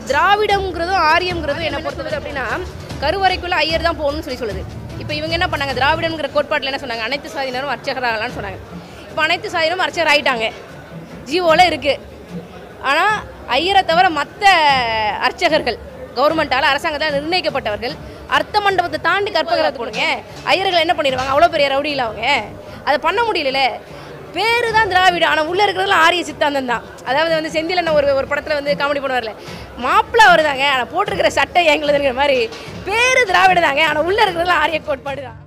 திராவிடம்ங்கிறதும் ஆரியம்ங்கிறதும் என்ன பொறுத்தவரை அப்படின்னா கருவறைக்குள்ள ஐயர் தான் போகணும்னு சொல்லி சொல்லுது இப்போ இவங்க என்ன பண்ணாங்க திராவிடம்ங்கிற கோட்பாட்டில் என்ன சொன்னாங்க அனைத்து சாதியினரும் அர்ச்சகராகலாம்னு சொன்னாங்க இப்போ அனைத்து சாதியினரும் அர்ச்சகர் ஆயிட்டாங்க ஜீவோவில் இருக்குது ஆனால் ஐயரை தவிர மற்ற அர்ச்சகர்கள் கவர்மெண்ட்டால் அரசாங்கத்தால் நிர்ணயிக்கப்பட்டவர்கள் அர்த்த மண்டபத்தை தாண்டி கற்பகரை போடுங்க ஐயர்கள் என்ன பண்ணிடுவாங்க அவ்வளோ பெரிய ரவுடியில் அவங்க அதை பண்ண முடியல பேரு தான் திராவிடம் ஆனால் உள்ளே இருக்கிறதுலாம் ஆரிய சித்தாந்தம் தான் அதாவது வந்து செந்திலண்ண ஒரு ஒரு படத்தில் வந்து காமெடி பண்ணுவார்ல மாப்பிள்ளை வருதாங்க ஆனால் போட்டிருக்கிற சட்டை எங்களுதுங்கிற மாதிரி பேரு திராவிட தாங்க ஆனால் உள்ளே இருக்கிறதுலாம் ஆரிய கோட்பாடு தான்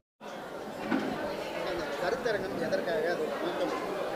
கருத்தரங்கம் எதற்காக அது நோக்கம்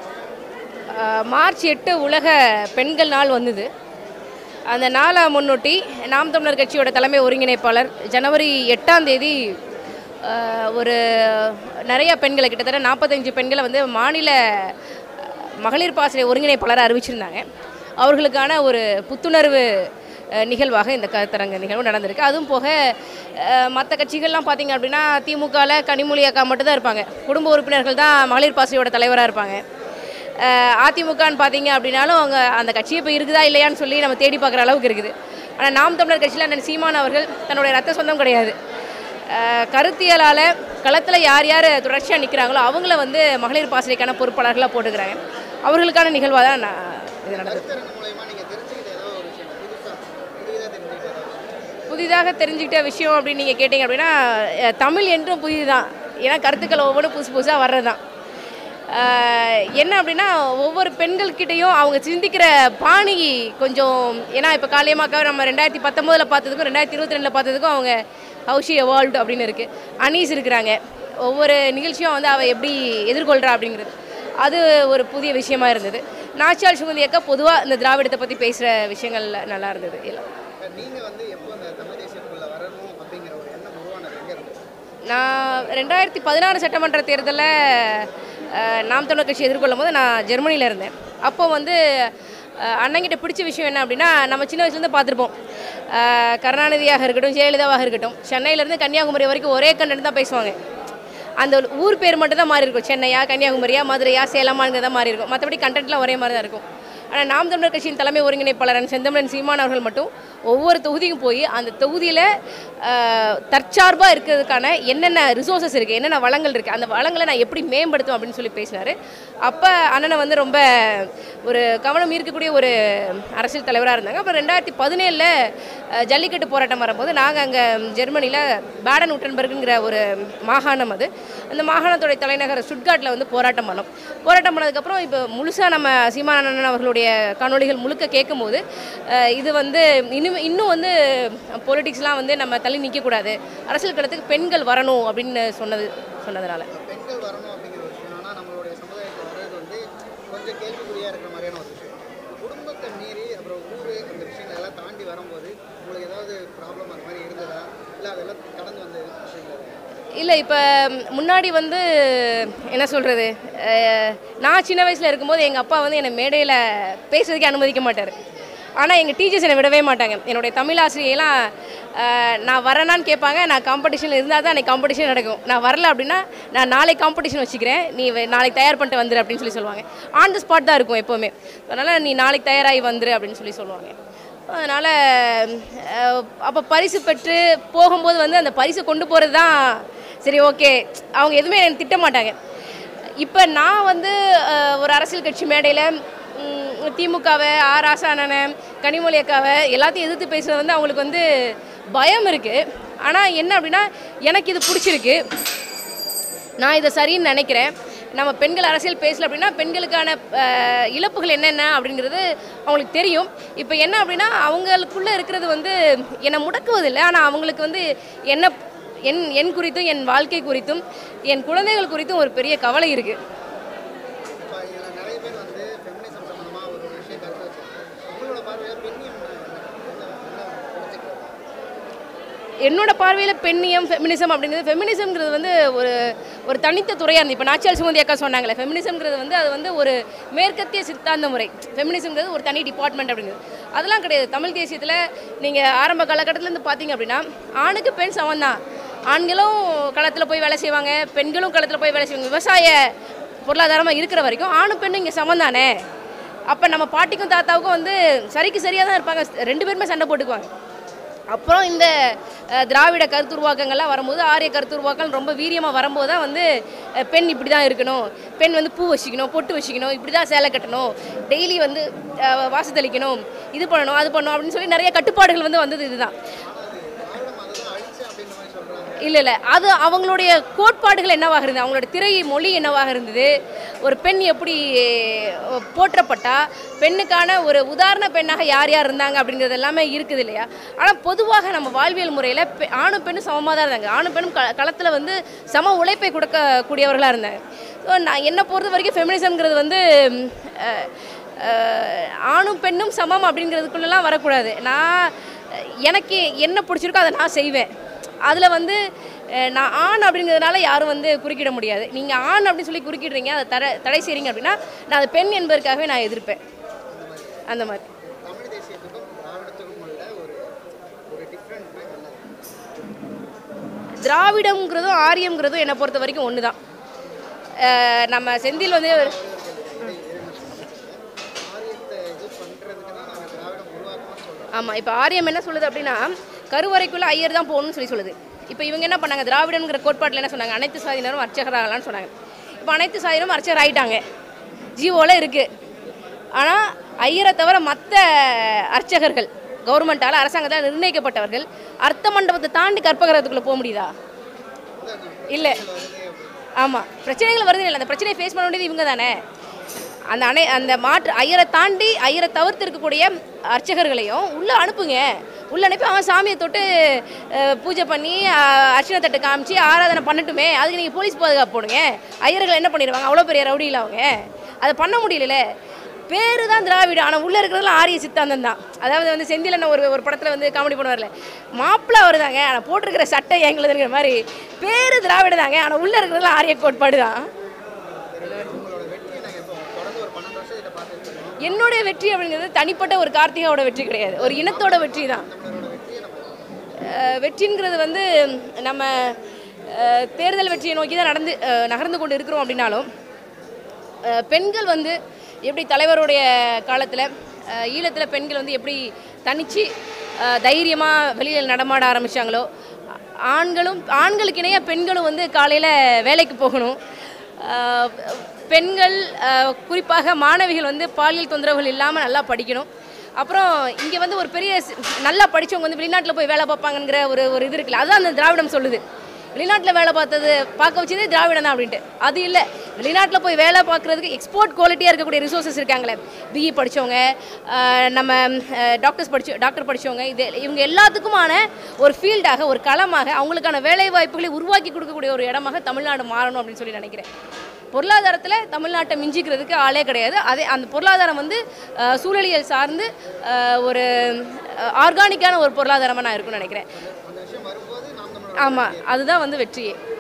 ஆஹ் மார்ச் எட்டு உலக பெண்கள் நாள் வந்தது அந்த நாளை முன்னொட்டி நாம் தமிழர் கட்சியோட தலைமை ஒருங்கிணைப்பாளர் ஜனவரி எட்டாம் தேதி ஆஹ் ஒரு நிறைய பெண்களை கிட்டத்தட்ட நாற்பத்தஞ்சு பெண்களை வந்து மாநில மகளிர் பாசறை ஒருங்கிணைப்பாளர் அறிவிச்சிருந்தாங்க அவர்களுக்கான ஒரு புத்துணர்வு அஹ், நிகழ்வாக இந்த கருத்தரங்க நிகழ்வு நடந்திருக்கு அதுவும் போக மற்ற கட்சிகள்லாம் பார்த்தீங்க அப்படின்னா திமுகவில் கனிமொழி அக்கா மட்டும்தான் இருப்பாங்க குடும்ப உறுப்பினர்கள் தான் மகளிர் பாசறையோட தலைவராக இருப்பாங்க அஹ் அதிமுகன்னு பார்த்தீங்க அப்படின்னாலும் அவங்க அந்த கட்சி இப்போ இருக்குதா இல்லையான்னு சொல்லி நம்ம தேடி பார்க்குற அளவுக்கு இருக்குது ஆனால் நாம் தமிழர் கட்சியில் அண்ணன் சீமான் அவர்கள் தன்னுடைய ரத்த சொந்தம் கிடையாது அஹ் கருத்தியலால் களத்தில் யார் யார் தொடர்ச்சியாக நிற்கிறாங்களோ அவங்கள வந்து மகளிர் பாசறைக்கான பொறுப்பாளர்களாக போட்டுக்கிறாங்க அவர்களுக்கான நிகழ்வாக தான் நான் இது நடந்தது கருத்தரங்கம் மூலயமா நீங்கள் தெரிஞ்சுக்கிட்ட ஏதாவது ஒரு விஷயம் புதுசாக புதிதாக தெரிஞ்சுக்கிட்ட ஏதாவது புதிதாக தெரிஞ்சுக்கிட்ட விஷயம் அப்படின்னு நீங்கள் கேட்டிங்க அப்படின்னா அஹ், தமிழ் என்றும் புதிதுதான் ஏன்னா கருத்துக்கள் ஒவ்வொன்றும் புதுசு புதுசாக வர்றது தான் என்ன அப்படின்னா ஒவ்வொரு பெண்கள்கிட்டையும் அவங்க சிந்திக்கிற பாணி கொஞ்சம் ஏன்னா இப்போ காளியம்மாக்காவை நம்ம ரெண்டாயிரத்தி பத்தொம்போதில் பார்த்ததுக்கும் ரெண்டாயிரத்தி இருபத்தி ரெண்டில் பார்த்ததுக்கும் அவங்க ஹவுஷி எவால்வ்டு அப்படின்னு இருக்குது அனீஸ் இருக்கிறாங்க ஒவ்வொரு நிகழ்ச்சியும் வந்து அவள் எப்படி எதிர்கொள்கிறா அப்படிங்கிறது அது ஒரு புதிய விஷயமா இருந்தது நாச்சியால் சுகந்தி அக்கா பொதுவாக இந்த திராவிடத்தை பற்றி பேசுகிற விஷயங்கள் நல்லா இருந்தது எல்லாம் நீங்கள் வந்து எப்போ அந்த தமிழ் தேசியத்துக்குள்ளே வரணும் அப்படிங்கிற ஒரு எண்ணம் உருவானது எங்கே இருந்தது நான் ரெண்டாயிரத்தி பதினாறு சட்டமன்ற தேர்தலில் அஹ், நாம் தமிழர் கட்சி எதிர்கொள்ளும் போது நான் ஜெர்மனியில் இருந்தேன் அப்போ வந்து அஹ், அண்ணங்கிட்ட பிடிச்ச விஷயம் என்ன அப்படின்னா நம்ம சின்ன வயசுலேருந்து பார்த்துருப்போம் அஹ், கருணாநிதியாக இருக்கட்டும் ஜெயலலிதாவாக இருக்கட்டும் சென்னையிலேருந்து கன்னியாகுமரி வரைக்கும் ஒரே கண்டென்ட் தான் பேசுவாங்க அந்த ஊர் பேர் மட்டும் தான் மாறி இருக்கும் சென்னையா கன்னியாகுமரியா மதுரையா சேலமாங்கிறது தான் மாறி இருக்கும் மற்றபடி கண்டென்ட்லாம் ஒரே மாதிரி தான் இருக்கும் ஆனால் நாம் தமிழர் கட்சியின் தலைமை ஒருங்கிணைப்பாளர் செந்தமிழன் சீமான் அவர்கள் மட்டும் ஒவ்வொரு தொகுதிக்கும் போய் அந்த தொகுதியில் தற்சார்பாக இருக்கிறதுக்கான என்னென்ன ரிசோர்சஸ் இருக்குது என்னென்ன வளங்கள் இருக்குது அந்த வளங்களை நான் எப்படி மேம்படுத்தும் அப்படின்னு சொல்லி பேசினார் அப்போ அண்ணனை வந்து ரொம்ப ஒரு கவனம் ஈர்க்கக்கூடிய ஒரு அரசியல் தலைவராக இருந்தாங்க அப்புறம் ரெண்டாயிரத்தி பதினேழில் ஜல்லிக்கட்டு போராட்டம் வரும்போது நாங்கள் அங்கே ஜெர்மனியில் பேடன் உட்டன்பர்க்குங்கிற ஒரு மாகாணம் அது அந்த மாகாணத்துடைய தலைநகர் சுட்காட்டில் வந்து போராட்டம் பண்ணோம் போராட்டம் பண்ணதுக்கப்புறம் இப்போ முழுசாக நம்ம சீமானந்தன் அவர்களுடைய காணொளிகள் முழுக்க கேட்கும்போது அஹ், இது வந்து இன்னும் இன்னும் வந்து பொலிட்டிக்ஸ்லாம் வந்து நம்ம தள்ளி நிற்கக்கூடாது அரசியல் களத்துக்கு பெண்கள் வரணும் அப்படின்னு சொன்னது சொன்னதுனால பெண்கள் வரணும் அப்படிங்கிற ஒரு விஷயம் ஆனால் நம்மளுடைய சமுதாயத்தில் வர்றது வந்து கொஞ்சம் கேள்விக்குறியாக இருக்கிற மாதிரியான ஒரு விஷயம் குடும்பத்தை மீறி அப்புறம் ஊர் அந்த விஷயங்கள் எல்லாம் தாண்டி வரும்போது உங்களுக்கு ஏதாவது ப்ராப்ளம் அந்த மாதிரி இருந்ததா இல்லை அதெல்லாம் கடந்து வந்த விஷயங்கள் இருக்கா? இல்லை இப்போ முன்னாடி வந்து என்ன சொல்கிறது நான் சின்ன வயசில் இருக்கும்போது எங்கள் அப்பா வந்து என்னை மேடையில் பேசுறதுக்கே அனுமதிக்க மாட்டார் ஆனால் எங்கள் டீச்சர்ஸ் என்னை விடவே மாட்டாங்க என்னுடைய தமிழ் ஆசிரியெல்லாம் அஹ், நான் வரேனான்னு கேட்பாங்க நான் காம்படிஷனில் இருந்தால் தான் அன்றைக்கி காம்படிஷன் நடக்கும் நான் வரல அப்படின்னா நான் நாளைக்கு காம்படிஷன் வச்சுக்கிறேன் நீ வே- நாளைக்கு தயார் பண்ணிட்டு வந்துரு அப்படின்னு சொல்லி சொல்லுவாங்க ஆன் த ஸ்பாட் தான் இருக்கும் எப்போவுமே அதனால் நீ நாளைக்கு தயாராகி வந்துரு அப்படின்னு சொல்லி சொல்லுவாங்க அதனால் அப்போ பரிசு பெற்று போகும்போது வந்து அந்த பரிசை கொண்டு போகிறது தான் சரி ஓகே அவங்க எதுவுமே எனக்கு திட்ட மாட்டாங்க இப்போ நான் வந்து அஹ், ஒரு அரசியல் கட்சி மேடையில் திமுகவை ஆர் ஆசானனை கனிமொழி அக்காவை எல்லாத்தையும் எதிர்த்து பேசுகிறது வந்து அவங்களுக்கு வந்து பயம் இருக்குது ஆனால் என்ன அப்படின்னா எனக்கு இது பிடிச்சிருக்கு நான் இதை சரின்னு நினைக்கிறேன் நம்ம பெண்கள் அரசியல் பேசல அப்படின்னா பெண்களுக்கான அஹ், இழப்புகள் என்னென்ன அப்படிங்கிறது அவங்களுக்கு தெரியும் இப்போ என்ன அப்படின்னா அவங்களுக்குள்ளே இருக்கிறது வந்து என்னை முடக்குவதில்லை ஆனால் அவங்களுக்கு வந்து என்ன என் என் குறித்தும் என் வாழ்க்கை குறித்தும் என் குழந்தைகள் குறித்தும் ஒரு பெரிய கவலை இருக்குது இப்போ இதில் நிறைய பேர் வந்து ஃபெமினிசம் சம்மந்தமாக ஒரு ஒரு விஷயம் கருத்து வச்சிருக்காங்க உங்களோட பார்வையாக பெண்ணியம் என்ன என்ன புரிஞ்சுக்கிறது என்னோட பார்வையில் பெண்ணியம் ஃபெமினிசம் அப்படிங்கிறது ஃபெமினிசம்ங்கிறது வந்து ஒரு ஒரு தனித்த துறையாக இருந்து இப்போ நாச்சியால் சுமந்தி அக்கா சொன்னாங்களே ஃபெமினிசம்ங்கிறது வந்து அது வந்து ஒரு மேற்கத்திய சித்தாந்த முறை ஃபெமினிசம்ங்கிறது ஒரு தனி டிபார்ட்மெண்ட் அப்படிங்கிறது அதெல்லாம் கிடையாது தமிழ் தேசியத்தில் நீங்கள் ஆரம்ப காலகட்டத்திலேருந்து பார்த்தீங்க அப்படின்னா ஆணுக்கு பெண் சமம் தான் ஆண்களும் களத்தில் போய் வேலை செய்வாங்க பெண்களும் களத்தில் போய் வேலை செய்வாங்க விவசாய பொருளாதாரமாக இருக்கிற வரைக்கும் ஆணும் பெண்ணும் இங்கே சமம் தானே அப்போ நம்ம பாட்டிக்கும் தாத்தாவுக்கும் வந்து சரிக்கு சரியாக தான் இருப்பாங்க ரெண்டு பேருமே சண்டை போட்டுக்குவாங்க அப்புறம் இந்த அஹ், திராவிட கருத்துருவாக்கங்கள்லாம் வரும்போது ஆரிய கருத்துருவாக்கம் ரொம்ப வீரியமாக வரும்போது தான் வந்து அஹ், பெண் இப்படி தான் இருக்கணும் பெண் வந்து பூ வச்சுக்கணும் பொட்டு வச்சுக்கணும் இப்படி தான் சேலை கட்டணும் டெய்லி வந்து அஹ், வாசத்தளிக்கணும் இது பண்ணணும் அது பண்ணணும் அப்படின்னு சொல்லி நிறைய கட்டுப்பாடுகள் வந்து வந்தது இதுதான் திராவிடம் அதை தான் அழிச்சு அப்படின்ற மாதிரி சொல்கிறாங்க இல்லை இல்லை அது அவங்களுடைய கோட்பாடுகள் என்னவாக இருந்தது அவங்களோட திரை மொழி என்னவாக இருந்தது ஒரு பெண் எப்படி அஹ், போற்றப்பட்டா பெண்ணுக்கான ஒரு உதாரண பெண்ணாக யார் யார் இருந்தாங்க அப்படிங்கிறது எல்லாமே இருக்குது இல்லையா ஆனால் பொதுவாக நம்ம வாழ்வியல் முறையில் ஆணும் பெண்ணும் சமமாக தான் இருந்தாங்க ஆணும் பெண்ணும் க களத்தில் வந்து சம உழைப்பை கொடுக்கக்கூடியவர்களாக இருந்தாங்க ஸோ நான் என்னை பொறுத்த வரைக்கும் ஃபெமினிசம்ங்கிறது வந்து ம், அஹ், அஹ், ஆணும் பெண்ணும் சமம் அப்படிங்கிறதுக்குள்ளெல்லாம் வரக்கூடாது நான் அஹ், எனக்கு என்ன பிடிச்சிருக்கோ அதை நான் செய்வேன் அதில் வந்து அஹ், நான் ஆண் அப்படிங்கிறதுனால யாரும் வந்து குறுக்கிட முடியாது நீங்கள் ஆண் அப்படின்னு சொல்லி குறுக்கிடுறீங்க அதை தடை தடை செய்கிறீங்க அப்படின்னா நான் அது பெண் என்பதற்காகவே நான் எதிர்ப்பேன் அந்த மாதிரி தமிழ் தேசியத்துக்கும் திராவிடத்துக்கும் உள்ள ஒரு ஒரு டிஃப்ரெண்ட்னா என்ன திராவிடம்ங்கிறதும் ஆரியம்ங்கிறதும் என்னை பொறுத்த வரைக்கும் ஒன்று தான் அஹ், நம்ம செந்தில் வந்து ஆரியத்தை இது பண்ணுறதுக்கு தான் நாங்கள் திராவிடம் உருவாக்கணும்னு சொல்கிறோம் ஆமாம் இப்போ ஆரியம் என்ன சொல்லுது அப்படின்னா கருவறைக்குள்ளே ஐயர் தான் போகணும்னு சொல்லி சொல்லுது இப்போ இவங்க என்ன பண்ணாங்க திராவிடங்கிற கோட்பாட்டில் என்ன சொன்னாங்க அனைத்து சாதியினரும் அர்ச்சகராகலாம்னு சொன்னாங்க இப்போ அனைத்து சாதியினரும் அர்ச்சகர் ஆயிட்டாங்க ஜீவோவில் இருக்குது ஆனால் ஐயரை தவிர மற்ற அர்ச்சகர்கள் கவர்மெண்ட்டால் அரசாங்கத்தால் நிர்ணயிக்கப்பட்டவர்கள் அர்த்த மண்டபத்தை தாண்டி கற்பகிரகத்துக்குள்ளே போக முடியுதா இல்லை ஆமாம் பிரச்சனைகள் வருது இல்லை அந்த பிரச்சனையை ஃபேஸ் பண்ண வேண்டியது இவங்க தானே அந்த அணை அந்த மாற்று ஐயரை தாண்டி ஐயரை தவிர்த்து இருக்கக்கூடிய அர்ச்சகர்களையும் உள்ளே அனுப்புங்க உள்ளே அனுப்பி அவன் சாமியை தொட்டு அஹ், பூஜை பண்ணி அஹ், அர்ச்சனை தட்டு காமிச்சு ஆராதனை பண்ணட்டுமே அதுக்கு நீங்கள் போலீஸ் பாதுகாப்பு போடுங்க ஐயர்கள் என்ன பண்ணிடுவாங்க அவ்வளோ பெரிய ரவுடியில் அவங்க அதை பண்ண முடியல பேரு தான் திராவிடம் ஆனால் உள்ளே இருக்கிறதுலாம் ஆரிய சித்தாந்தம் தான் அதாவது வந்து செந்திலன் ஒரு ஒரு படத்தில் வந்து காமெடி பண்ணுவார்ல மாப்பிள்ளை வருதாங்க ஆனால் போட்டிருக்கிற சட்டை எங்களுதுங்கிற மாதிரி பேரு திராவிட தாங்க ஆனால் உள்ளே இருக்கிறதுலாம் ஆரிய கோட்பாடு தான் உங்களோட வெற்றியை நாங்கள் இப்போ தொடர்ந்து ஒரு பன்னெண்டு வருஷத்துல பார்த்துட்டு இருக்கோம் என்னுடைய வெற்றி அப்படிங்கிறது தனிப்பட்ட ஒரு கார்த்திகாவோட வெற்றி கிடையாது ஒரு இனத்தோட வெற்றி தான் நம்மளோட வெற்றியை நம்ம அஹ் வெற்றிங்கிறது வந்து நம்ம அஹ், தேர்தல் வெற்றியை நோக்கி தான் நடந்து அஹ், நகர்ந்து கொண்டு இருக்கிறோம் அப்படின்னாலும் அஹ், பெண்கள் வந்து எப்படி தலைவருடைய காலத்தில் ஈழத்தில் பெண்கள் வந்து எப்படி தனிச்சு தைரியமாக வெளியில் நடமாட ஆரம்பித்தாங்களோ ஆண்களும் ஆண்களுக்கு இணையாக பெண்களும் வந்து காலையில் வேலைக்கு போகணும் அஹ், பெண்கள் அஹ், குறிப்பாக மாணவிகள் வந்து பாலியல் தொந்தரவுகள் இல்லாமல் நல்லா படிக்கணும் அப்புறம் இங்கே வந்து ஒரு பெரிய சி- நல்லா படித்தவங்க வந்து வெளிநாட்டில் போய் வேலை பார்ப்பாங்கங்கிற ஒரு ஒரு இது இருக்குல்ல அதுதான் அந்த திராவிடம் சொல்லுது வெளிநாட்டில் வேலை பார்த்தது பார்க்க வச்சதே திராவிடம் தான் அப்படின்ட்டு அது இல்லை வெளிநாட்டில் போய் வேலை பார்க்குறதுக்கு எக்ஸ்போர்ட் குவாலிட்டியாக இருக்கக்கூடிய ரிசோர்ஸஸ் இருக்காங்களே பிஇ படித்தவங்க நம்ம டாக்டர்ஸ் படிச்ச டாக்டர் படித்தவங்க இது இவங்க எல்லாத்துக்குமான ஒரு ஃபீல்டாக ஒரு களமாக அவங்களுக்கான வேலை வாய்ப்புகளை உருவாக்கி கொடுக்கக்கூடிய ஒரு இடமாக தமிழ்நாடு மாறணும் அப்படின்னு சொல்லி நினைக்கிறேன் பொருளாதாரத்தில் தமிழ்நாட்டை மிஞ்சிக்கிறதுக்கு ஆளே கிடையாது அதே அந்த பொருளாதாரம் வந்து அஹ், சூழலியல் சார்ந்து அஹ், ஒரு ஆர்கானிக்கான ஒரு பொருளாதாரமாக நான் இருக்கும்னு நினைக்கிறேன் அந்த விஷயம் வரும்போது நாம் நம்மளோட ஆமாம் அதுதான் வந்து வெற்றியே